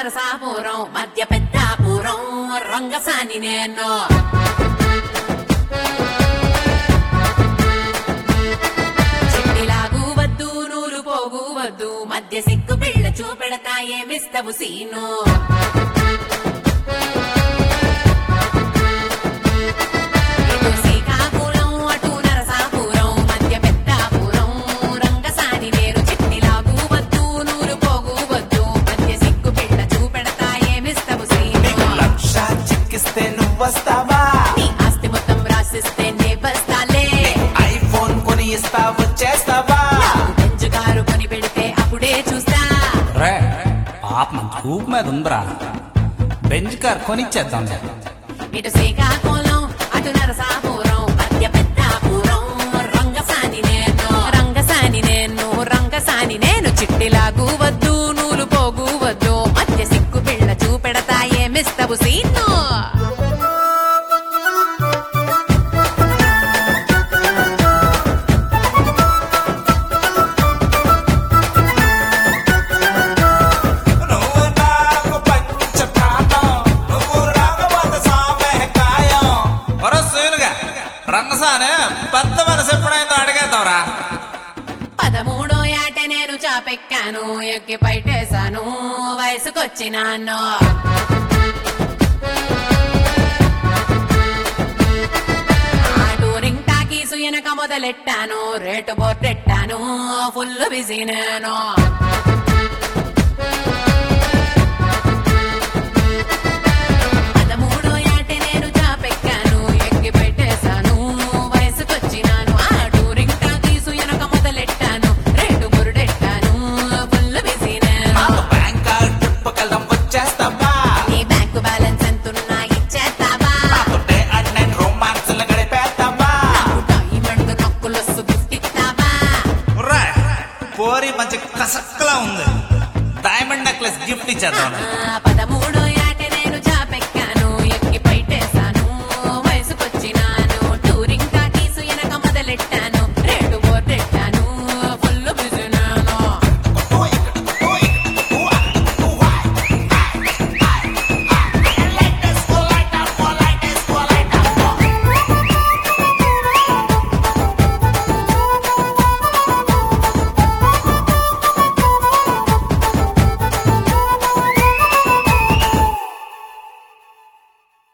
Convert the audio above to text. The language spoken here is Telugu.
నరసాపురం మధ్య పెద్దాపురం రంగసాని నేను చిట్టిలాగు వద్దు నూలు పోగు వద్దు మధ్య సిగ్గు పిల్ల చూపెడతా ఏమిస్తవు సీను ఇటు శ్రీకాకుళం అటు నరసాపురం మధ్య పెద్దాపురం రంగసాని నేరు చిట్టిలాగు వద్దు నూలు పోగు వద్దు మధ్య సిగ్గు పిల్ల చూపెడతా ఏమిస్తవు సీను నీకు లక్ష చిక్కిస్తే నువ్వొస్తావా నీ ఆస్తి మొత్తం రాసిస్తే నే బస్తాలే ఐఫోన్ కొని ఇస్తా వచ్చేస్తావా బెంచ్ కారు కొని పెడితే అప్పుడే చూస్తా రే పాప మంచి ఊపు మీద ఉందిరా బెంజ్ కార్ కొనిచ్చేద్దాం ఇటు శ్రీకాకుళం అటు నరసాపురం మధ్య పెద్దాపురం రంగసాని నేను రంగసాని నేను రంగసాని నేను చిట్టిలాగు వద్దు నూలు పోగు వద్దు మధ్య సిగ్గు పిల్ల చూపెడతా ఏమిస్తవు సీను నువ్వు నాకు పంచ ప్రాణం నువ్వు రాకపోతే సామే కాయం ఒరే సూనుగా రంగసానే పెద్ద మనసు ఎప్పుడైందో అడిగేద్దాంరా పదమూడో ఏట నేను చాపెక్కాను ఎక్కి పైటేశాను వయసుకొచ్చినాను ఆ టూరింగ్ టాకీసు వెనక మొదలెట్టాను రేటు బొట్టెట్టాను ఫుల్ బిజీ నేను పదమూడో ఏట నేను చాపెక్కాను ఎక్కి పెట్టేశాను వయసుకొచ్చినాను ఆ టూరింగ్ టాకీసు వెనక మొదలెట్టాను రేటు బురుడెట్టాను ఫుల్ బిజీ నేను మాకు బ్యాంకాక్ ట్రిప్ కెళ్దాం వచ్చేస్తావా నీ బ్యాంకు బ్యాలెన్స్ ఎంతున్నా ఇచ్చేస్తావా నాకు డే అండ్ నైట్ రొమాన్స్ గడిపేస్తావా డైమండ్ నొక్కులొస్తు గిఫ్ట్ ఇస్తావా రే పోరి మంచి కసక్కలా ఉంది డైమండ్ నెక్లెస్ గిఫ్ట్ ఇచ్చేద్దాం ఆ,